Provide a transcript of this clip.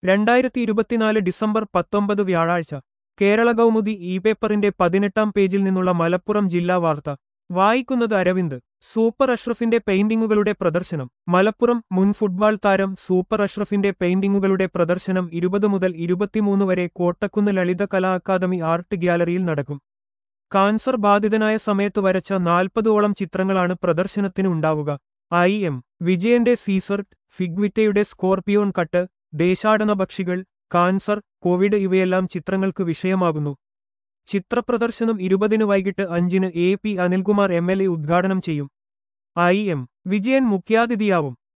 രണ്ടായിരത്തി ഇരുപത്തിനാല് ഡിസംബർ പത്തൊമ്പത് വ്യാഴാഴ്ച കേരള കൗമുദി ഇ പേപ്പറിന്റെ പതിനെട്ടാം പേജിൽ നിന്നുള്ള മലപ്പുറം ജില്ലാ വാർത്ത വായിക്കുന്നത് അരവിന്ദ് സൂപ്പർ അഷ്റഫിന്റെ പെയിന്റിങ്ങുകളുടെ പ്രദർശനം മലപ്പുറം മുൻ ഫുട്ബോൾ താരം സൂപ്പർ അഷ്റഫിന്റെ പെയിന്റിങ്ങുകളുടെ പ്രദർശനം ഇരുപത് മുതൽ ഇരുപത്തിമൂന്ന് വരെ കോട്ടക്കുന്ന് ലളിത കലാ അക്കാദമി ആർട്ട് ഗ്യാലറിയിൽ നടക്കും കാൻസർ ബാധിതനായ സമയത്ത് വരച്ച നാൽപ്പതോളം ചിത്രങ്ങളാണ് പ്രദർശനത്തിന് ഉണ്ടാവുക ഐ എം വിജയന്റെ സീസർട്ട് ഫിഗ്വിറ്റയുടെ സ്കോർപിയോൺ കട്ട് ദേശാടന പക്ഷികൾ കാൻസർ കോവിഡ് ഇവയെല്ലാം ചിത്രങ്ങൾക്ക് വിഷയമാകുന്നു ചിത്രപ്രദർശനം ഇരുപതിന് വൈകിട്ട് അഞ്ചിന് A P Anilkumar M L A ഉദ്ഘാടനം ചെയ്യും ഐ എം വിജയൻ മുഖ്യാതിഥിയാവും